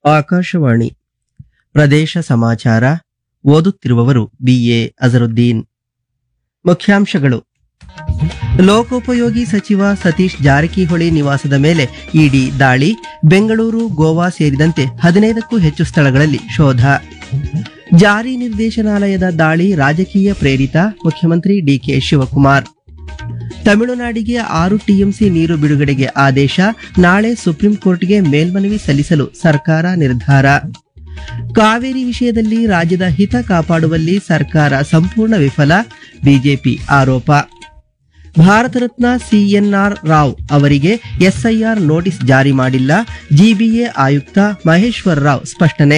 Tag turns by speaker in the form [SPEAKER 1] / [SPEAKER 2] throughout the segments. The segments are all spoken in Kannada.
[SPEAKER 1] ಆಕಾಶವಾಣಿ ಪ್ರದೇಶ ಸಮಾಚಾರ ಓದುತ್ತಿರುವವರು ಬಿಎ ಅಜರುದ್ದೀನ್ ಮುಖ್ಯಾಂಶಗಳು ಲೋಕೋಪಯೋಗಿ ಸಚಿವ ಸತೀಶ್ ಜಾರಕಿಹೊಳಿ ನಿವಾಸದ ಮೇಲೆ ಇಡಿ ದಾಳಿ ಬೆಂಗಳೂರು ಗೋವಾ ಸೇರಿದಂತೆ ಹದಿನೈದಕ್ಕೂ ಹೆಚ್ಚು ಸ್ಥಳಗಳಲ್ಲಿ ಶೋಧ ಜಾರಿ ನಿರ್ದೇಶನಾಲಯದ ದಾಳಿ ರಾಜಕೀಯ ಪ್ರೇರಿತ ಮುಖ್ಯಮಂತ್ರಿ ಡಿಕೆ ಶಿವಕುಮಾರ್ ತಮಿಳುನಾಡಿಗೆ ಆರು ಟಿಎಂಸಿ ನೀರು ಬಿಡುಗಡೆಗೆ ಆದೇಶ ನಾಳೆ ಸುಪ್ರೀಂ ಕೋರ್ಟ್ಗೆ ಮೇಲ್ಮನವಿ ಸಲ್ಲಿಸಲು ಸರ್ಕಾರ ನಿರ್ಧಾರ ಕಾವೇರಿ ವಿಷಯದಲ್ಲಿ ರಾಜ್ಯದ ಹಿತ ಕಾಪಾಡುವಲ್ಲಿ ಸರ್ಕಾರ ಸಂಪೂರ್ಣ ವಿಫಲ ಬಿಜೆಪಿ ಆರೋಪ ಭಾರತ ರತ್ನ ಸಿಎನ್ಆರ್ ರಾವ್ ಅವರಿಗೆ ಎಸ್ಐಆರ್ ನೋಟಿಸ್ ಜಾರಿ ಮಾಡಿಲ್ಲ ಜಿಬಿಎ ಆಯುಕ್ತ ಮಹೇಶ್ವರ್ ರಾವ್ ಸ್ಪಷ್ಟನೆ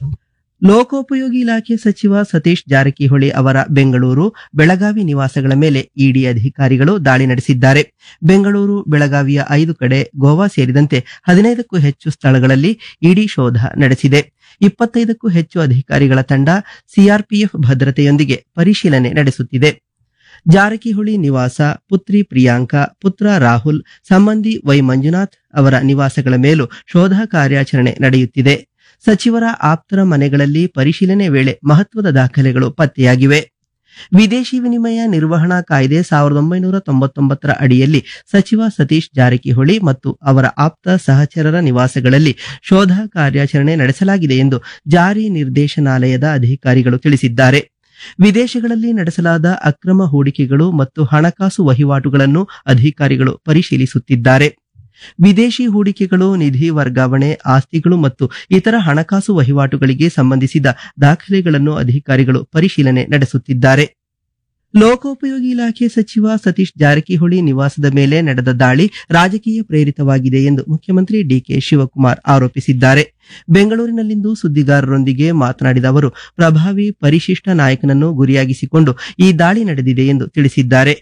[SPEAKER 1] ಲೋಕೋಪಯೋಗಿ ಇಲಾಖೆ ಸಚಿವ ಸತೀಶ್ ಜಾರಕಿಹೊಳಿ ಅವರ ಬೆಂಗಳೂರು ಬೆಳಗಾವಿ ನಿವಾಸಗಳ ಮೇಲೆ ಇಡಿ ಅಧಿಕಾರಿಗಳು ದಾಳಿ ನಡೆಸಿದ್ದಾರೆ ಬೆಂಗಳೂರು ಬೆಳಗಾವಿಯ ಐದು ಕಡೆ ಗೋವಾ ಸೇರಿದಂತೆ ಹದಿನೈದಕ್ಕೂ ಹೆಚ್ಚು ಸ್ಥಳಗಳಲ್ಲಿ ಇಡಿ ಶೋಧ ನಡೆಸಿದೆ ಇಪ್ಪತ್ತೈದಕ್ಕೂ ಹೆಚ್ಚು ಅಧಿಕಾರಿಗಳ ತಂಡ ಸಿಆರ್ಪಿಎಫ್ ಭದ್ರತೆಯೊಂದಿಗೆ ಪರಿಶೀಲನೆ ನಡೆಸುತ್ತಿದೆ ಜಾರಕಿಹೊಳಿ ನಿವಾಸ ಪುತ್ರಿ ಪ್ರಿಯಾಂಕಾ ಪುತ್ರ ರಾಹುಲ್ ಸಂಬಂಧಿ ವೈ ಮಂಜುನಾಥ್ ಅವರ ನಿವಾಸಗಳ ಮೇಲೂ ಶೋಧ ಕಾರ್ಯಾಚರಣೆ ನಡೆಯುತ್ತಿದೆ ಸಚಿವರ ಆಪ್ತರ ಮನೆಗಳಲ್ಲಿ ಪರಿಶೀಲನೆ ವೇಳೆ ಮಹತ್ವದ ದಾಖಲೆಗಳು ಪತ್ತೆಯಾಗಿವೆ ವಿದೇಶಿ ವಿನಿಮಯ ನಿರ್ವಹಣಾ ಕಾಯ್ದೆ ಸಾವಿರದ ಒಂಬೈನೂರ ತೊಂಬತ್ತೊಂಬತ್ತರ ಅಡಿಯಲ್ಲಿ ಸಚಿವ ಸತೀಶ್ ಜಾರಕಿಹೊಳಿ ಮತ್ತು ಅವರ ಆಪ್ತ ಸಹಚರರ ನಿವಾಸಗಳಲ್ಲಿ ಶೋಧ ಕಾರ್ಯಾಚರಣೆ ನಡೆಸಲಾಗಿದೆ ಎಂದು ಜಾರಿ ನಿರ್ದೇಶನಾಲಯದ ಅಧಿಕಾರಿಗಳು ತಿಳಿಸಿದ್ದಾರೆ ವಿದೇಶಗಳಲ್ಲಿ ನಡೆಸಲಾದ ಅಕ್ರಮ ಹೂಡಿಕೆಗಳು ಮತ್ತು ಹಣಕಾಸು ವಹಿವಾಟುಗಳನ್ನು ಅಧಿಕಾರಿಗಳು ಪರಿಶೀಲಿಸುತ್ತಿದ್ದಾರೆ ವಿದೇಶಿ ಹೂಡಿಕೆಗಳು ನಿಧಿ ವರ್ಗಾವಣೆ ಆಸ್ತಿಗಳು ಮತ್ತು ಇತರ ಹಣಕಾಸು ವಹಿವಾಟುಗಳಿಗೆ ಸಂಬಂಧಿಸಿದ ದಾಖಲೆಗಳನ್ನು ಅಧಿಕಾರಿಗಳು ಪರಿಶೀಲನೆ ನಡೆಸುತ್ತಿದ್ದಾರೆ ಲೋಕೋಪಯೋಗಿ ಇಲಾಖೆ ಸಚಿವ ಸತೀಶ್ ಜಾರಕಿಹೊಳಿ ನಿವಾಸದ ಮೇಲೆ ನಡೆದ ದಾಳಿ ರಾಜಕೀಯ ಪ್ರೇರಿತವಾಗಿದೆ ಎಂದು ಮುಖ್ಯಮಂತ್ರಿ ಡಿಕೆ ಶಿವಕುಮಾರ್ ಆರೋಪಿಸಿದ್ದಾರೆ ಬೆಂಗಳೂರಿನಲ್ಲಿಂದು ಸುದ್ದಿಗಾರರೊಂದಿಗೆ ಮಾತನಾಡಿದ ಅವರು ಪ್ರಭಾವಿ ಪರಿಶಿಷ್ಟ ನಾಯಕನನ್ನು ಗುರಿಯಾಗಿಸಿಕೊಂಡು ಈ ದಾಳಿ ನಡೆದಿದೆ ಎಂದು ತಿಳಿಸಿದ್ದಾರೆ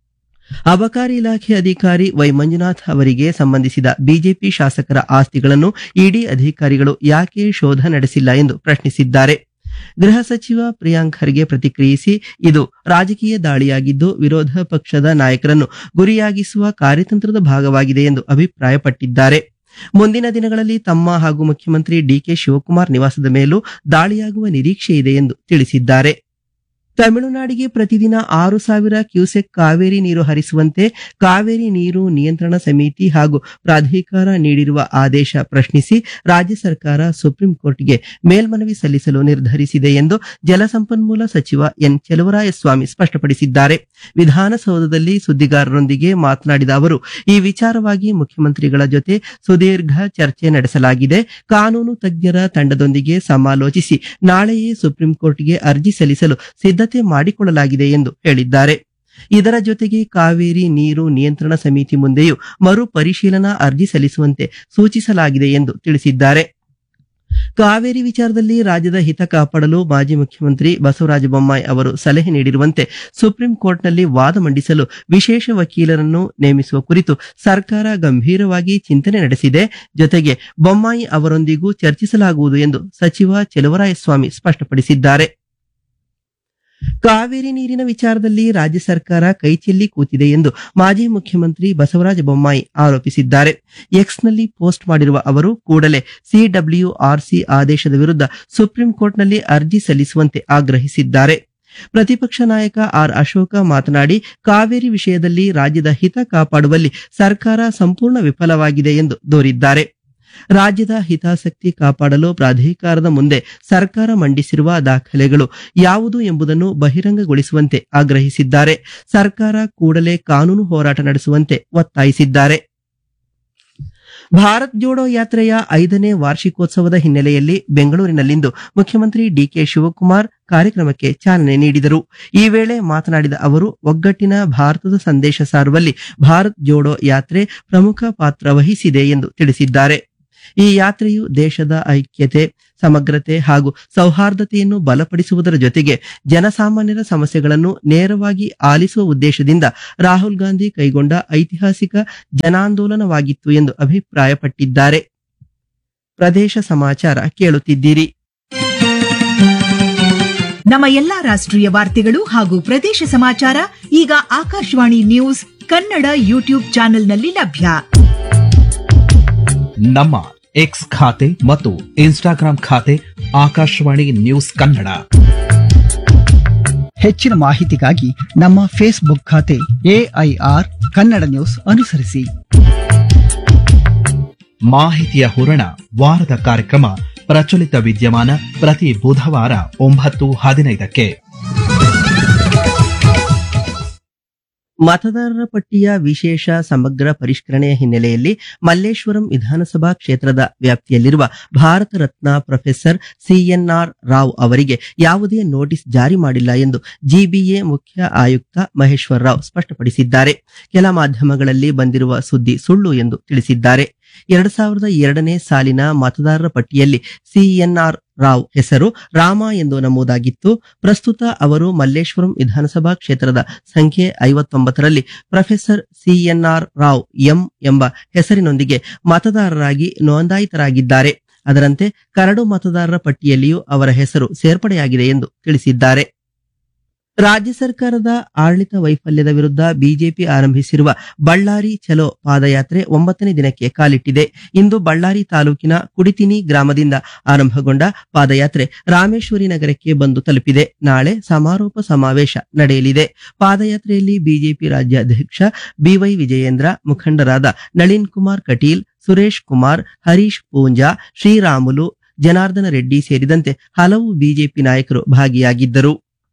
[SPEAKER 1] ಅಬಕಾರಿ ಇಲಾಖೆ ಅಧಿಕಾರಿ ವೈ ಮಂಜುನಾಥ್ ಅವರಿಗೆ ಸಂಬಂಧಿಸಿದ ಬಿಜೆಪಿ ಶಾಸಕರ ಆಸ್ತಿಗಳನ್ನು ಇಡಿ ಅಧಿಕಾರಿಗಳು ಯಾಕೆ ಶೋಧ ನಡೆಸಿಲ್ಲ ಎಂದು ಪ್ರಶ್ನಿಸಿದ್ದಾರೆ ಗೃಹ ಸಚಿವ ಪ್ರಿಯಾಂಕ್ ಖರ್ಗೆ ಪ್ರತಿಕ್ರಿಯಿಸಿ ಇದು ರಾಜಕೀಯ ದಾಳಿಯಾಗಿದ್ದು ವಿರೋಧ ಪಕ್ಷದ ನಾಯಕರನ್ನು ಗುರಿಯಾಗಿಸುವ ಕಾರ್ಯತಂತ್ರದ ಭಾಗವಾಗಿದೆ ಎಂದು ಅಭಿಪ್ರಾಯಪಟ್ಟಿದ್ದಾರೆ ಮುಂದಿನ ದಿನಗಳಲ್ಲಿ ತಮ್ಮ ಹಾಗೂ ಮುಖ್ಯಮಂತ್ರಿ ಡಿಕೆ ಶಿವಕುಮಾರ್ ನಿವಾಸದ ಮೇಲೂ ದಾಳಿಯಾಗುವ ನಿರೀಕ್ಷೆ ಇದೆ ಎಂದು ತಿಳಿಸಿದ್ದಾರೆ ತಮಿಳುನಾಡಿಗೆ ಪ್ರತಿದಿನ ಆರು ಸಾವಿರ ಕ್ಯೂಸೆಕ್ ಕಾವೇರಿ ನೀರು ಹರಿಸುವಂತೆ ಕಾವೇರಿ ನೀರು ನಿಯಂತ್ರಣ ಸಮಿತಿ ಹಾಗೂ ಪ್ರಾಧಿಕಾರ ನೀಡಿರುವ ಆದೇಶ ಪ್ರಶ್ನಿಸಿ ರಾಜ್ಯ ಸರ್ಕಾರ ಸುಪ್ರೀಂ ಕೋರ್ಟ್ಗೆ ಮೇಲ್ಮನವಿ ಸಲ್ಲಿಸಲು ನಿರ್ಧರಿಸಿದೆ ಎಂದು ಜಲಸಂಪನ್ಮೂಲ ಸಚಿವ ಎನ್ ಚೆಲುವರಾಯಸ್ವಾಮಿ ಸ್ಪಷ್ಟಪಡಿಸಿದ್ದಾರೆ ವಿಧಾನಸೌಧದಲ್ಲಿ ಸುದ್ದಿಗಾರರೊಂದಿಗೆ ಮಾತನಾಡಿದ ಅವರು ಈ ವಿಚಾರವಾಗಿ ಮುಖ್ಯಮಂತ್ರಿಗಳ ಜೊತೆ ಸುದೀರ್ಘ ಚರ್ಚೆ ನಡೆಸಲಾಗಿದೆ ಕಾನೂನು ತಜ್ಞರ ತಂಡದೊಂದಿಗೆ ಸಮಾಲೋಚಿಸಿ ನಾಳೆಯೇ ಸುಪ್ರೀಂ ಕೋರ್ಟ್ಗೆ ಅರ್ಜಿ ಸಲ್ಲಿಸಲು ಸಿದ್ಧತೆ ಮಾಡಿಕೊಳ್ಳಲಾಗಿದೆ ಎಂದು ಹೇಳಿದ್ದಾರೆ ಇದರ ಜೊತೆಗೆ ಕಾವೇರಿ ನೀರು ನಿಯಂತ್ರಣ ಸಮಿತಿ ಮುಂದೆಯೂ ಮರು ಪರಿಶೀಲನಾ ಅರ್ಜಿ ಸಲ್ಲಿಸುವಂತೆ ಸೂಚಿಸಲಾಗಿದೆ ಎಂದು ತಿಳಿಸಿದ್ದಾರೆ ಕಾವೇರಿ ವಿಚಾರದಲ್ಲಿ ರಾಜ್ಯದ ಹಿತ ಕಾಪಾಡಲು ಮಾಜಿ ಮುಖ್ಯಮಂತ್ರಿ ಬಸವರಾಜ ಬೊಮ್ಮಾಯಿ ಅವರು ಸಲಹೆ ನೀಡಿರುವಂತೆ ಸುಪ್ರೀಂ ಕೋರ್ಟ್ನಲ್ಲಿ ವಾದ ಮಂಡಿಸಲು ವಿಶೇಷ ವಕೀಲರನ್ನು ನೇಮಿಸುವ ಕುರಿತು ಸರ್ಕಾರ ಗಂಭೀರವಾಗಿ ಚಿಂತನೆ ನಡೆಸಿದೆ ಜೊತೆಗೆ ಬೊಮ್ಮಾಯಿ ಅವರೊಂದಿಗೂ ಚರ್ಚಿಸಲಾಗುವುದು ಎಂದು ಸಚಿವ ಚೆಲುವರಾಯಸ್ವಾಮಿ ಸ್ಪಷ್ಟಪಡಿಸಿದ್ದಾರೆ ಕಾವೇರಿ ನೀರಿನ ವಿಚಾರದಲ್ಲಿ ರಾಜ್ಯ ಸರ್ಕಾರ ಕೈಚೆಲ್ಲಿ ಕೂತಿದೆ ಎಂದು ಮಾಜಿ ಮುಖ್ಯಮಂತ್ರಿ ಬಸವರಾಜ ಬೊಮ್ಮಾಯಿ ಆರೋಪಿಸಿದ್ದಾರೆ ಎಕ್ಸ್ನಲ್ಲಿ ಪೋಸ್ಟ್ ಮಾಡಿರುವ ಅವರು ಕೂಡಲೇ ಸಿಡಬ್ಲ್ಯೂಆರ್ಸಿ ಆದೇಶದ ವಿರುದ್ಧ ಸುಪ್ರೀಂ ಕೋರ್ಟ್ನಲ್ಲಿ ಅರ್ಜಿ ಸಲ್ಲಿಸುವಂತೆ ಆಗ್ರಹಿಸಿದ್ದಾರೆ ಪ್ರತಿಪಕ್ಷ ನಾಯಕ ಆರ್ ಅಶೋಕ ಮಾತನಾಡಿ ಕಾವೇರಿ ವಿಷಯದಲ್ಲಿ ರಾಜ್ಯದ ಹಿತ ಕಾಪಾಡುವಲ್ಲಿ ಸರ್ಕಾರ ಸಂಪೂರ್ಣ ವಿಫಲವಾಗಿದೆ ಎಂದು ದೂರಿದ್ದಾರೆ ರಾಜ್ಯದ ಹಿತಾಸಕ್ತಿ ಕಾಪಾಡಲು ಪ್ರಾಧಿಕಾರದ ಮುಂದೆ ಸರ್ಕಾರ ಮಂಡಿಸಿರುವ ದಾಖಲೆಗಳು ಯಾವುದು ಎಂಬುದನ್ನು ಬಹಿರಂಗಗೊಳಿಸುವಂತೆ ಆಗ್ರಹಿಸಿದ್ದಾರೆ ಸರ್ಕಾರ ಕೂಡಲೇ ಕಾನೂನು ಹೋರಾಟ ನಡೆಸುವಂತೆ ಒತ್ತಾಯಿಸಿದ್ದಾರೆ ಭಾರತ್ ಜೋಡೋ ಯಾತ್ರೆಯ ಐದನೇ ವಾರ್ಷಿಕೋತ್ಸವದ ಹಿನ್ನೆಲೆಯಲ್ಲಿ ಬೆಂಗಳೂರಿನಲ್ಲಿಂದು ಮುಖ್ಯಮಂತ್ರಿ ಡಿಕೆ ಶಿವಕುಮಾರ್ ಕಾರ್ಯಕ್ರಮಕ್ಕೆ ಚಾಲನೆ ನೀಡಿದರು ಈ ವೇಳೆ ಮಾತನಾಡಿದ ಅವರು ಒಗ್ಗಟ್ಟಿನ ಭಾರತದ ಸಂದೇಶ ಸಾರುವಲ್ಲಿ ಭಾರತ್ ಜೋಡೋ ಯಾತ್ರೆ ಪ್ರಮುಖ ಪಾತ್ರ ವಹಿಸಿದೆ ಎಂದು ತಿಳಿಸಿದ್ದಾರೆ ಈ ಯಾತ್ರೆಯು ದೇಶದ ಐಕ್ಯತೆ ಸಮಗ್ರತೆ ಹಾಗೂ ಸೌಹಾರ್ದತೆಯನ್ನು ಬಲಪಡಿಸುವುದರ ಜೊತೆಗೆ ಜನಸಾಮಾನ್ಯರ ಸಮಸ್ಯೆಗಳನ್ನು ನೇರವಾಗಿ ಆಲಿಸುವ ಉದ್ದೇಶದಿಂದ ರಾಹುಲ್ ಗಾಂಧಿ ಕೈಗೊಂಡ ಐತಿಹಾಸಿಕ ಜನಾಂದೋಲನವಾಗಿತ್ತು ಎಂದು ಅಭಿಪ್ರಾಯಪಟ್ಟಿದ್ದಾರೆ ಪ್ರದೇಶ ಸಮಾಚಾರ ಕೇಳುತ್ತಿದ್ದೀರಿ
[SPEAKER 2] ನಮ್ಮ ಎಲ್ಲಾ ರಾಷ್ಟ್ರೀಯ ವಾರ್ತೆಗಳು ಹಾಗೂ ಪ್ರದೇಶ ಸಮಾಚಾರ ಈಗ ಆಕಾಶವಾಣಿ ನ್ಯೂಸ್ ಕನ್ನಡ ಯೂಟ್ಯೂಬ್ ಚಾನೆಲ್ನಲ್ಲಿ ಲಭ್ಯ
[SPEAKER 3] ನಮ್ಮ ಎಕ್ಸ್ ಖಾತೆ ಮತ್ತು ಇನ್ಸ್ಟಾಗ್ರಾಂ ಖಾತೆ ಆಕಾಶವಾಣಿ ನ್ಯೂಸ್ ಕನ್ನಡ
[SPEAKER 4] ಹೆಚ್ಚಿನ ಮಾಹಿತಿಗಾಗಿ ನಮ್ಮ ಫೇಸ್ಬುಕ್ ಖಾತೆ ಎಐಆರ್ ಕನ್ನಡ ನ್ಯೂಸ್ ಅನುಸರಿಸಿ
[SPEAKER 3] ಮಾಹಿತಿಯ ಹೂರಣ ವಾರದ ಕಾರ್ಯಕ್ರಮ ಪ್ರಚಲಿತ ವಿದ್ಯಮಾನ ಪ್ರತಿ ಬುಧವಾರ ಒಂಬತ್ತು ಹದಿನೈದಕ್ಕೆ
[SPEAKER 1] ಮತದಾರರ ಪಟ್ಟಿಯ ವಿಶೇಷ ಸಮಗ್ರ ಪರಿಷ್ಕರಣೆಯ ಹಿನ್ನೆಲೆಯಲ್ಲಿ ಮಲ್ಲೇಶ್ವರಂ ವಿಧಾನಸಭಾ ಕ್ಷೇತ್ರದ ವ್ಯಾಪ್ತಿಯಲ್ಲಿರುವ ಭಾರತ ರತ್ನ ಪ್ರೊಫೆಸರ್ ಸಿಎನ್ಆರ್ ರಾವ್ ಅವರಿಗೆ ಯಾವುದೇ ನೋಟಿಸ್ ಜಾರಿ ಮಾಡಿಲ್ಲ ಎಂದು ಜಿಬಿಎ ಮುಖ್ಯ ಆಯುಕ್ತ ಮಹೇಶ್ವರ್ ರಾವ್ ಸ್ಪಷ್ಟಪಡಿಸಿದ್ದಾರೆ ಕೆಲ ಮಾಧ್ಯಮಗಳಲ್ಲಿ ಬಂದಿರುವ ಸುದ್ದಿ ಸುಳ್ಳು ಎಂದು ತಿಳಿಸಿದ್ದಾರೆ ಎರಡ್ ಸಾವಿರದ ಎರಡನೇ ಸಾಲಿನ ಮತದಾರರ ಪಟ್ಟಿಯಲ್ಲಿ ಸಿಎನ್ಆರ್ ರಾವ್ ಹೆಸರು ರಾಮ ಎಂದು ನಮೂದಾಗಿತ್ತು ಪ್ರಸ್ತುತ ಅವರು ಮಲ್ಲೇಶ್ವರಂ ವಿಧಾನಸಭಾ ಕ್ಷೇತ್ರದ ಸಂಖ್ಯೆ ಐವತ್ತೊಂಬತ್ತರಲ್ಲಿ ಪ್ರೊಫೆಸರ್ ಸಿಎನ್ಆರ್ ರಾವ್ ಎಂ ಎಂಬ ಹೆಸರಿನೊಂದಿಗೆ ಮತದಾರರಾಗಿ ನೋಂದಾಯಿತರಾಗಿದ್ದಾರೆ ಅದರಂತೆ ಕರಡು ಮತದಾರರ ಪಟ್ಟಿಯಲ್ಲಿಯೂ ಅವರ ಹೆಸರು ಸೇರ್ಪಡೆಯಾಗಿದೆ ಎಂದು ತಿಳಿಸಿದ್ದಾರೆ ರಾಜ್ಯ ಸರ್ಕಾರದ ಆಡಳಿತ ವೈಫಲ್ಯದ ವಿರುದ್ಧ ಬಿಜೆಪಿ ಆರಂಭಿಸಿರುವ ಬಳ್ಳಾರಿ ಚಲೋ ಪಾದಯಾತ್ರೆ ಒಂಬತ್ತನೇ ದಿನಕ್ಕೆ ಕಾಲಿಟ್ಟಿದೆ ಇಂದು ಬಳ್ಳಾರಿ ತಾಲೂಕಿನ ಕುಡಿತಿನಿ ಗ್ರಾಮದಿಂದ ಆರಂಭಗೊಂಡ ಪಾದಯಾತ್ರೆ ರಾಮೇಶ್ವರಿ ನಗರಕ್ಕೆ ಬಂದು ತಲುಪಿದೆ ನಾಳೆ ಸಮಾರೋಪ ಸಮಾವೇಶ ನಡೆಯಲಿದೆ ಪಾದಯಾತ್ರೆಯಲ್ಲಿ ಬಿಜೆಪಿ ರಾಜ್ಯಾಧ್ಯಕ್ಷ ಬಿವೈ ವಿಜಯೇಂದ್ರ ಮುಖಂಡರಾದ ನಳಿನ್ ಕುಮಾರ್ ಕಟೀಲ್ ಸುರೇಶ್ ಕುಮಾರ್ ಹರೀಶ್ ಪೂಂಜಾ ಶ್ರೀರಾಮುಲು ಜನಾರ್ದನ ರೆಡ್ಡಿ ಸೇರಿದಂತೆ ಹಲವು ಬಿಜೆಪಿ ನಾಯಕರು ಭಾಗಿಯಾಗಿದ್ದರು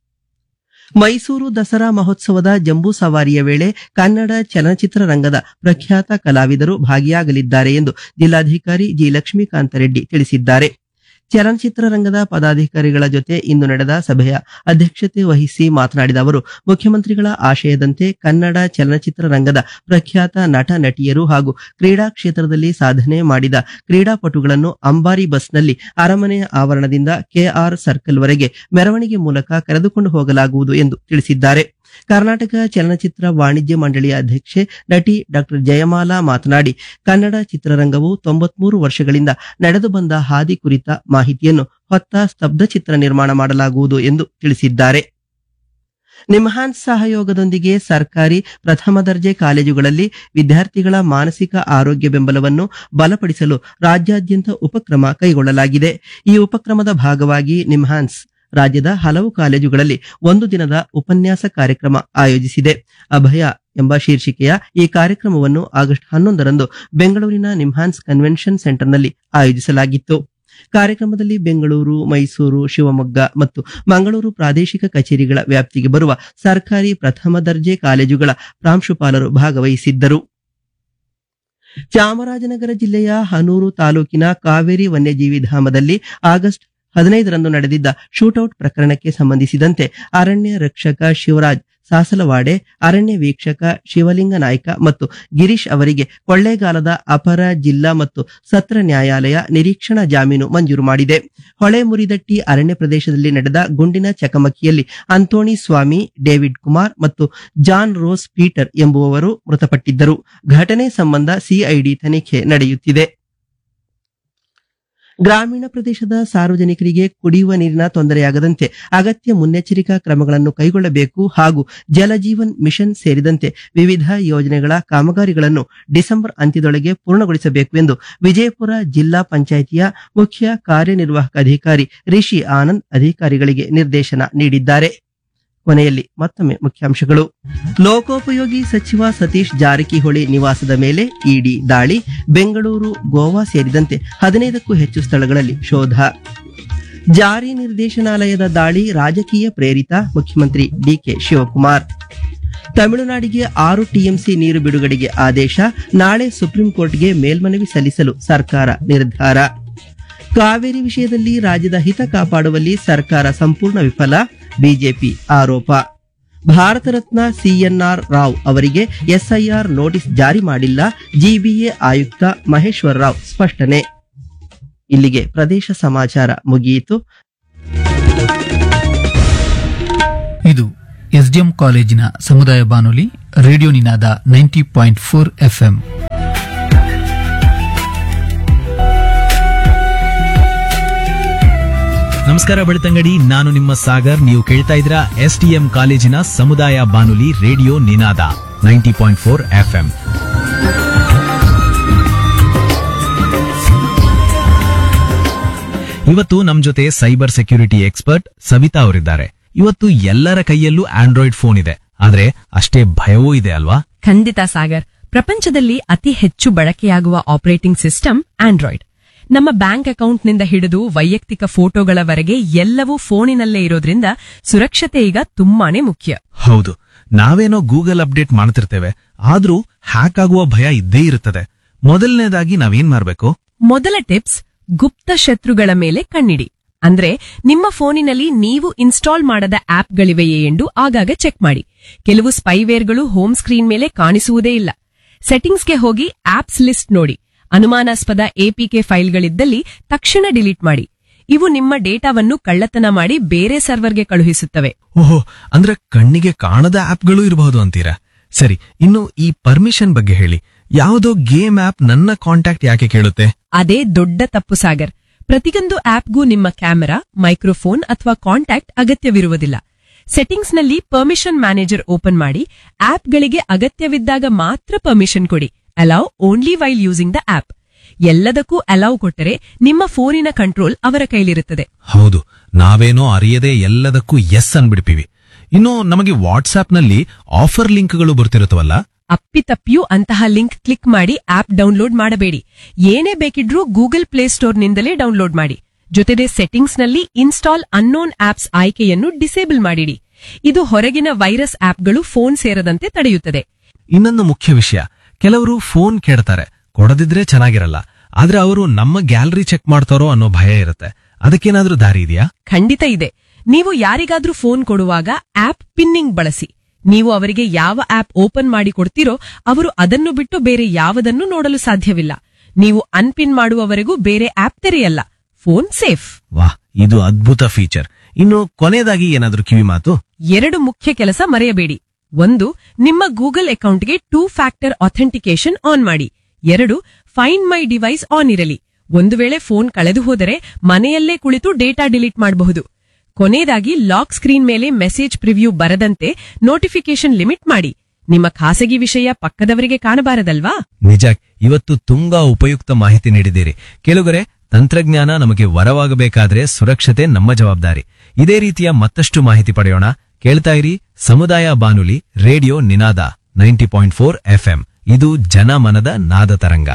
[SPEAKER 1] ಮೈಸೂರು ದಸರಾ ಮಹೋತ್ಸವದ ಜಂಬೂ ಸವಾರಿಯ ವೇಳೆ ಕನ್ನಡ ಚಲನಚಿತ್ರ ರಂಗದ ಪ್ರಖ್ಯಾತ ಕಲಾವಿದರು ಭಾಗಿಯಾಗಲಿದ್ದಾರೆ ಎಂದು ಜಿಲ್ಲಾಧಿಕಾರಿ ಜಿ ಲಕ್ಷ್ಮೀಕಾಂತ ರೆಡ್ಡಿ ತಿಳಿಸಿದ್ದಾರೆ ಚಲನಚಿತ್ರ ರಂಗದ ಪದಾಧಿಕಾರಿಗಳ ಜೊತೆ ಇಂದು ನಡೆದ ಸಭೆಯ ಅಧ್ಯಕ್ಷತೆ ವಹಿಸಿ ಮಾತನಾಡಿದ ಅವರು ಮುಖ್ಯಮಂತ್ರಿಗಳ ಆಶಯದಂತೆ ಕನ್ನಡ ಚಲನಚಿತ್ರ ರಂಗದ ಪ್ರಖ್ಯಾತ ನಟ ನಟಿಯರು ಹಾಗೂ ಕ್ರೀಡಾ ಕ್ಷೇತ್ರದಲ್ಲಿ ಸಾಧನೆ ಮಾಡಿದ ಕ್ರೀಡಾಪಟುಗಳನ್ನು ಅಂಬಾರಿ ಬಸ್ನಲ್ಲಿ ಅರಮನೆಯ ಆವರಣದಿಂದ ಕೆಆರ್ ಸರ್ಕಲ್ ವರೆಗೆ ಮೆರವಣಿಗೆ ಮೂಲಕ ಕರೆದುಕೊಂಡು ಹೋಗಲಾಗುವುದು ಎಂದು ತಿಳಿಸಿದ್ದಾರೆ ಕರ್ನಾಟಕ ಚಲನಚಿತ್ರ ವಾಣಿಜ್ಯ ಮಂಡಳಿಯ ಅಧ್ಯಕ್ಷೆ ನಟಿ ಡಾಕ್ಟರ್ ಜಯಮಾಲಾ ಮಾತನಾಡಿ ಕನ್ನಡ ಚಿತ್ರರಂಗವು ತೊಂಬತ್ಮೂರು ವರ್ಷಗಳಿಂದ ನಡೆದು ಬಂದ ಹಾದಿ ಕುರಿತ ಮಾಹಿತಿಯನ್ನು ಹೊತ್ತ ಸ್ತಬ್ಧ ಚಿತ್ರ ನಿರ್ಮಾಣ ಮಾಡಲಾಗುವುದು ಎಂದು ತಿಳಿಸಿದ್ದಾರೆ ನಿಮ್ಹಾನ್ಸ್ ಸಹಯೋಗದೊಂದಿಗೆ ಸರ್ಕಾರಿ ಪ್ರಥಮ ದರ್ಜೆ ಕಾಲೇಜುಗಳಲ್ಲಿ ವಿದ್ಯಾರ್ಥಿಗಳ ಮಾನಸಿಕ ಆರೋಗ್ಯ ಬೆಂಬಲವನ್ನು ಬಲಪಡಿಸಲು ರಾಜ್ಯಾದ್ಯಂತ ಉಪಕ್ರಮ ಕೈಗೊಳ್ಳಲಾಗಿದೆ ಈ ಉಪಕ್ರಮದ ಭಾಗವಾಗಿ ನಿಮ್ಹಾನ್ಸ್ ರಾಜ್ಯದ ಹಲವು ಕಾಲೇಜುಗಳಲ್ಲಿ ಒಂದು ದಿನದ ಉಪನ್ಯಾಸ ಕಾರ್ಯಕ್ರಮ ಆಯೋಜಿಸಿದೆ ಅಭಯ ಎಂಬ ಶೀರ್ಷಿಕೆಯ ಈ ಕಾರ್ಯಕ್ರಮವನ್ನು ಆಗಸ್ಟ್ ಹನ್ನೊಂದರಂದು ಬೆಂಗಳೂರಿನ ನಿಮ್ಹಾನ್ಸ್ ಕನ್ವೆನ್ಷನ್ ಸೆಂಟರ್ನಲ್ಲಿ ಆಯೋಜಿಸಲಾಗಿತ್ತು ಕಾರ್ಯಕ್ರಮದಲ್ಲಿ ಬೆಂಗಳೂರು ಮೈಸೂರು ಶಿವಮೊಗ್ಗ ಮತ್ತು ಮಂಗಳೂರು ಪ್ರಾದೇಶಿಕ ಕಚೇರಿಗಳ ವ್ಯಾಪ್ತಿಗೆ ಬರುವ ಸರ್ಕಾರಿ ಪ್ರಥಮ ದರ್ಜೆ ಕಾಲೇಜುಗಳ ಪ್ರಾಂಶುಪಾಲರು ಭಾಗವಹಿಸಿದ್ದರು ಚಾಮರಾಜನಗರ ಜಿಲ್ಲೆಯ ಹನೂರು ತಾಲೂಕಿನ ಕಾವೇರಿ ವನ್ಯಜೀವಿ ಧಾಮದಲ್ಲಿ ಆಗಸ್ಟ್ ಹದಿನೈದರಂದು ನಡೆದಿದ್ದ ಶೂಟೌಟ್ ಪ್ರಕರಣಕ್ಕೆ ಸಂಬಂಧಿಸಿದಂತೆ ಅರಣ್ಯ ರಕ್ಷಕ ಶಿವರಾಜ್ ಸಾಸಲವಾಡೆ ಅರಣ್ಯ ವೀಕ್ಷಕ ಶಿವಲಿಂಗ ನಾಯ್ಕ ಮತ್ತು ಗಿರೀಶ್ ಅವರಿಗೆ ಕೊಳ್ಳೇಗಾಲದ ಅಪರ ಜಿಲ್ಲಾ ಮತ್ತು ಸತ್ರ ನ್ಯಾಯಾಲಯ ನಿರೀಕ್ಷಣಾ ಜಾಮೀನು ಮಂಜೂರು ಮಾಡಿದೆ ಹೊಳೆ ಮುರಿದಟ್ಟಿ ಅರಣ್ಯ ಪ್ರದೇಶದಲ್ಲಿ ನಡೆದ ಗುಂಡಿನ ಚಕಮಕಿಯಲ್ಲಿ ಅಂತೋಣಿ ಸ್ವಾಮಿ ಡೇವಿಡ್ ಕುಮಾರ್ ಮತ್ತು ಜಾನ್ ರೋಸ್ ಪೀಟರ್ ಎಂಬುವವರು ಮೃತಪಟ್ಟಿದ್ದರು ಘಟನೆ ಸಂಬಂಧ ಸಿಐಡಿ ತನಿಖೆ ನಡೆಯುತ್ತಿದೆ ಗ್ರಾಮೀಣ ಪ್ರದೇಶದ ಸಾರ್ವಜನಿಕರಿಗೆ ಕುಡಿಯುವ ನೀರಿನ ತೊಂದರೆಯಾಗದಂತೆ ಅಗತ್ಯ ಮುನ್ನೆಚ್ಚರಿಕಾ ಕ್ರಮಗಳನ್ನು ಕೈಗೊಳ್ಳಬೇಕು ಹಾಗೂ ಜಲಜೀವನ್ ಮಿಷನ್ ಸೇರಿದಂತೆ ವಿವಿಧ ಯೋಜನೆಗಳ ಕಾಮಗಾರಿಗಳನ್ನು ಡಿಸೆಂಬರ್ ಅಂತ್ಯದೊಳಗೆ ಪೂರ್ಣಗೊಳಿಸಬೇಕು ಎಂದು ವಿಜಯಪುರ ಜಿಲ್ಲಾ ಪಂಚಾಯಿತಿಯ ಮುಖ್ಯ ಕಾರ್ಯನಿರ್ವಾಹಕ ಅಧಿಕಾರಿ ರಿಷಿ ಆನಂದ್ ಅಧಿಕಾರಿಗಳಿಗೆ ನಿರ್ದೇಶನ ನೀಡಿದ್ದಾರೆ ಕೊನೆಯಲ್ಲಿ ಮತ್ತೊಮ್ಮೆ ಮುಖ್ಯಾಂಶಗಳು ಲೋಕೋಪಯೋಗಿ ಸಚಿವ ಸತೀಶ್ ಜಾರಕಿಹೊಳಿ ನಿವಾಸದ ಮೇಲೆ ಇಡಿ ದಾಳಿ ಬೆಂಗಳೂರು ಗೋವಾ ಸೇರಿದಂತೆ ಹದಿನೈದಕ್ಕೂ ಹೆಚ್ಚು ಸ್ಥಳಗಳಲ್ಲಿ ಶೋಧ ಜಾರಿ ನಿರ್ದೇಶನಾಲಯದ ದಾಳಿ ರಾಜಕೀಯ ಪ್ರೇರಿತ ಮುಖ್ಯಮಂತ್ರಿ ಡಿಕೆ ಶಿವಕುಮಾರ್ ತಮಿಳುನಾಡಿಗೆ ಆರು ಟಿಎಂಸಿ ನೀರು ಬಿಡುಗಡೆಗೆ ಆದೇಶ ನಾಳೆ ಸುಪ್ರೀಂ ಕೋರ್ಟ್ಗೆ ಮೇಲ್ಮನವಿ ಸಲ್ಲಿಸಲು ಸರ್ಕಾರ ನಿರ್ಧಾರ ಕಾವೇರಿ ವಿಷಯದಲ್ಲಿ ರಾಜ್ಯದ ಹಿತ ಕಾಪಾಡುವಲ್ಲಿ ಸರ್ಕಾರ ಸಂಪೂರ್ಣ ವಿಫಲ ಬಿಜೆಪಿ ಆರೋಪ ಭಾರತ ರತ್ನ ಸಿಎನ್ಆರ್ ರಾವ್ ಅವರಿಗೆ ಎಸ್ಐಆರ್ ನೋಟಿಸ್ ಜಾರಿ ಮಾಡಿಲ್ಲ ಜಿಬಿಎ ಆಯುಕ್ತ ಮಹೇಶ್ವರ್ ರಾವ್ ಸ್ಪಷ್ಟನೆ ಇಲ್ಲಿಗೆ ಪ್ರದೇಶ ಸಮಾಚಾರ ಮುಗಿಯಿತು
[SPEAKER 5] ಇದು ಎಸ್ಡಿಎಂ ಕಾಲೇಜಿನ ಸಮುದಾಯ ಬಾನುಲಿ radio Ninaada ninety point four FM
[SPEAKER 6] ನಮಸ್ಕಾರ ಬೆಳ್ತಂಗಡಿ ನಾನು ನಿಮ್ಮ ಸಾಗರ್ ನೀವು ಕೇಳ್ತಾ ಇದ್ರ ಎಸ್ ಟಿ ಎಂ ಕಾಲೇಜಿನ ಸಮುದಾಯ ಬಾನುಲಿ radio Ninaada ninety point four F M ಇವತ್ತು ನಮ್ ಜೊತೆ ಸೈಬರ್ ಸೆಕ್ಯೂರಿಟಿ ಎಕ್ಸ್ಪರ್ಟ್ ಸವಿತಾ ಅವರಿದ್ದಾರೆ ಇವತ್ತು ಎಲ್ಲರ ಕೈಯಲ್ಲೂ ಆಂಡ್ರಾಯ್ಡ್ ಫೋನ್ ಇದೆ ಆದ್ರೆ ಅಷ್ಟೇ ಭಯವೂ ಇದೆ ಅಲ್ವಾ
[SPEAKER 7] ಖಂಡಿತ ಸಾಗರ್ ಪ್ರಪಂಚದಲ್ಲಿ ಅತಿ ಹೆಚ್ಚು ಬಳಕೆಯಾಗುವ ಆಪರೇಟಿಂಗ್ ಸಿಸ್ಟಮ್ ಆಂಡ್ರಾಯ್ಡ್ ನಮ್ಮ ಬ್ಯಾಂಕ್ ಅಕೌಂಟ್ನಿಂದ ಹಿಡಿದು ವೈಯಕ್ತಿಕ ಫೋಟೋಗಳವರೆಗೆ ಎಲ್ಲವೂ ಫೋನಿನಲ್ಲೇ ಇರೋದ್ರಿಂದ ಸುರಕ್ಷತೆ ಈಗ ತುಂಬಾನೇ ಮುಖ್ಯ
[SPEAKER 6] ಹೌದು ನಾವೇನೋ ಗೂಗಲ್ ಅಪ್ಡೇಟ್ ಮಾಡ್ತಿರ್ತೇವೆ ಆದ್ರೂ ಹ್ಯಾಕ್ ಆಗುವ ಭಯ ಇದ್ದೇ ಇರುತ್ತದೆ ಮೊದಲನೇದಾಗಿ ನಾವೇನ್ ಮಾಡ್ಬೇಕು
[SPEAKER 7] ಮೊದಲ ಟಿಪ್ಸ್ ಗುಪ್ತ ಶತ್ರುಗಳ ಮೇಲೆ ಕಣ್ಣಿಡಿ ಅಂದ್ರೆ ನಿಮ್ಮ ಫೋನಿನಲ್ಲಿ ನೀವು ಇನ್ಸ್ಟಾಲ್ ಮಾಡದ ಆಪ್ಗಳಿವೆಯೇ ಎಂದು ಆಗಾಗ ಚೆಕ್ ಮಾಡಿ ಕೆಲವು ಸ್ಪೈವೇರ್ಗಳು ಹೋಮ್ ಸ್ಕ್ರೀನ್ ಮೇಲೆ ಕಾಣಿಸುವುದೇ ಇಲ್ಲ ಸೆಟ್ಟಿಂಗ್ಸ್ಗೆ ಹೋಗಿ ಆಪ್ಸ್ ಲಿಸ್ಟ್ ನೋಡಿ ಅನುಮಾನಾಸ್ಪದ ಎಪಿಕೆ ಫೈಲ್ಗಳಿದ್ದಲ್ಲಿ ತಕ್ಷಣ ಡಿಲೀಟ್ ಮಾಡಿ ಇವು ನಿಮ್ಮ ಡೇಟಾವನ್ನು ಕಳ್ಳತನ ಮಾಡಿ ಬೇರೆ ಸರ್ವರ್ಗೆ ಕಳುಹಿಸುತ್ತವೆ
[SPEAKER 6] ಓಹೋ ಅಂದ್ರೆ ಕಣ್ಣಿಗೆ ಕಾಣದ ಆಪ್ಗಳು ಇರಬಹುದು ಅಂತೀರಾ ಸರಿ ಇನ್ನು ಈ ಪರ್ಮಿಷನ್ ಬಗ್ಗೆ ಹೇಳಿ ಯಾವುದೋ ಗೇಮ್ ಆಪ್ ನನ್ನ ಕಾಂಟ್ಯಾಕ್ಟ್ ಯಾಕೆ ಕೇಳುತ್ತೆ
[SPEAKER 7] ಅದೇ ದೊಡ್ಡ ತಪ್ಪು ಸಾಗರ್ ಪ್ರತಿಯೊಂದು ಆಪ್ಗೂ ನಿಮ್ಮ ಕ್ಯಾಮೆರಾ ಮೈಕ್ರೋಫೋನ್ ಅಥವಾ ಕಾಂಟ್ಯಾಕ್ಟ್ ಅಗತ್ಯವಿರುವುದಿಲ್ಲ ಸೆಟ್ಟಿಂಗ್ಸ್ನಲ್ಲಿ ಪರ್ಮಿಷನ್ ಮ್ಯಾನೇಜರ್ ಓಪನ್ ಮಾಡಿ ಆಪ್ಗಳಿಗೆ ಅಗತ್ಯವಿದ್ದಾಗ ಮಾತ್ರ ಪರ್ಮಿಷನ್ ಕೊಡಿ allow only while using the app ಎಲ್ಲದಕ್ಕೂ ಅಲೌ ಕೊಟ್ಟರೆ ನಿಮ್ಮ ಫೋನಿನ ಕಂಟ್ರೋಲ್ ಅವರ ಕೈಲಿರುತ್ತದೆ
[SPEAKER 6] ಹೌದು ನಾವೇನೋ ಅರಿಯದೆ ಎಲ್ಲದಕ್ಕೂ ಎಸ್ ಅನ್ಬಿಡ್ತೀವಿ ಇನ್ನು ನಮಗೆ ವಾಟ್ಸ್ಆಪ್ನಲ್ಲಿ ಆಫರ್ ಲಿಂಕ್ಗಳು ಬರ್ತಿರುತ್ತವಲ್ಲ
[SPEAKER 7] ಅಪ್ಪಿತಪ್ಪಿಯೂ ಅಂತಹ ಲಿಂಕ್ ಕ್ಲಿಕ್ ಮಾಡಿ ಆಪ್ ಡೌನ್ಲೋಡ್ ಮಾಡಬೇಡಿ ಏನೇ ಬೇಕಿದ್ರೂ ಗೂಗಲ್ ಪ್ಲೇಸ್ಟೋರ್ನಿಂದಲೇ ಡೌನ್ಲೋಡ್ ಮಾಡಿ ಜೊತೆಗೆ ಸೆಟ್ಟಿಂಗ್ಸ್ನಲ್ಲಿ ಇನ್ಸ್ಟಾಲ್ ಅನ್ನೋನ್ ಆಪ್ಸ್ ಆಯ್ಕೆಯನ್ನು ಡಿಸೇಬಲ್ ಮಾಡಿಡಿ ಇದು ಹೊರಗಿನ ವೈರಸ್ ಆಪ್ಗಳು ಫೋನ್ ಸೇರದಂತೆ ತಡೆಯುತ್ತದೆ
[SPEAKER 6] ಇನ್ನೊಂದು ಮುಖ್ಯ ವಿಷಯ ಕೆಲವರು ಫೋನ್ ಕೇಳ್ತಾರೆ ಕೊಡದಿದ್ರೆ ಚೆನ್ನಾಗಿರಲ್ಲ ಆದ್ರೆ ಅವರು ನಮ್ಮ ಗ್ಯಾಲರಿ ಚೆಕ್ ಮಾಡ್ತಾರೋ ಅನ್ನೋ ಭಯ ಇರುತ್ತೆ ಅದಕ್ಕೇನಾದ್ರೂ ದಾರಿ ಇದೆಯಾ
[SPEAKER 7] ಖಂಡಿತ ಇದೆ ನೀವು ಯಾರಿಗಾದ್ರೂ ಫೋನ್ ಕೊಡುವಾಗ ಆಪ್ ಪಿನ್ನಿಂಗ್ ಬಳಸಿ ನೀವು ಅವರಿಗೆ ಯಾವ ಆಪ್ ಓಪನ್ ಮಾಡಿ ಕೊಡ್ತೀರೋ ಅವರು ಅದನ್ನು ಬಿಟ್ಟು ಬೇರೆ ಯಾವುದನ್ನು ನೋಡಲು ಸಾಧ್ಯವಿಲ್ಲ ನೀವು ಅನ್ಪಿನ್ ಮಾಡುವವರೆಗೂ ಬೇರೆ ಆಪ್ ತೆರೆಯಲ್ಲ ಫೋನ್ ಸೇಫ್
[SPEAKER 6] ವಾಹ್ ಇದು ಅದ್ಭುತ ಫೀಚರ್ ಇನ್ನು ಕೊನೆಯದಾಗಿ ಏನಾದ್ರೂ ಕಿವಿ ಮಾತು
[SPEAKER 7] ಎರಡು ಮುಖ್ಯ ಕೆಲಸ ಮರೆಯಬೇಡಿ ಒಂದು ನಿಮ್ಮ ಗೂಗಲ್ ಅಕೌಂಟ್ಗೆ ಟೂ ಫ್ಯಾಕ್ಟರ್ ಅಥೆಂಟಿಕೇಶನ್ ಆನ್ ಮಾಡಿ ಎರಡು ಫೈಂಡ್ ಮೈ ಡಿವೈಸ್ ಆನ್ ಇರಲಿ ಒಂದು ವೇಳೆ ಫೋನ್ ಕಳೆದು ಹೋದರೆ ಮನೆಯಲ್ಲೇ ಕುಳಿತು ಡೇಟಾ ಡಿಲೀಟ್ ಮಾಡಬಹುದು ಕೊನೆಯದಾಗಿ ಲಾಕ್ ಸ್ಕ್ರೀನ್ ಮೇಲೆ ಮೆಸೇಜ್ ಪ್ರಿವ್ಯೂ ಬರದಂತೆ ನೋಟಿಫಿಕೇಶನ್ ಲಿಮಿಟ್ ಮಾಡಿ ನಿಮ್ಮ ಖಾಸಗಿ ವಿಷಯ ಪಕ್ಕದವರಿಗೆ ಕಾಣಬಾರದಲ್ವಾ
[SPEAKER 6] ನಿಜ ಇವತ್ತು ತುಂಬಾ ಉಪಯುಕ್ತ ಮಾಹಿತಿ ನೀಡಿದ್ದೀರಿ ಕೆಲವರೆ ತಂತ್ರಜ್ಞಾನ ನಮಗೆ ವರವಾಗಬೇಕಾದ್ರೆ ಸುರಕ್ಷತೆ ನಮ್ಮ ಜವಾಬ್ದಾರಿ ಇದೇ ರೀತಿಯ ಮತ್ತಷ್ಟು ಮಾಹಿತಿ ಪಡೆಯೋಣ ಕೇಳ್ತಾ ಇರಿ ಸಮುದಾಯ ಬಾನುಲಿ radio Ninaada ninety point four FM ಇದು ಜನಮನದ ನಾದ ತರಂಗ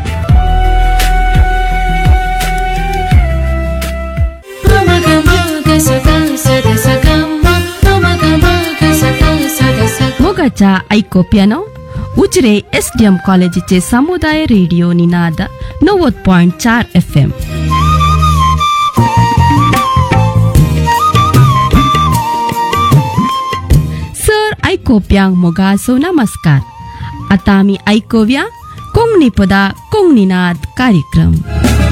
[SPEAKER 8] मोगाच्या ऐकोप्यानो उजरे एस डी एम कॉलेजीचे समुदाय रेडिओ निनाद नव्वद पॉइंट चार एफ एम सर ऐकोप्यांक मोगासो नमस्कार आता आम्ही ऐकूया कोंगणी पदा कोंगणीनाद कार्यक्रम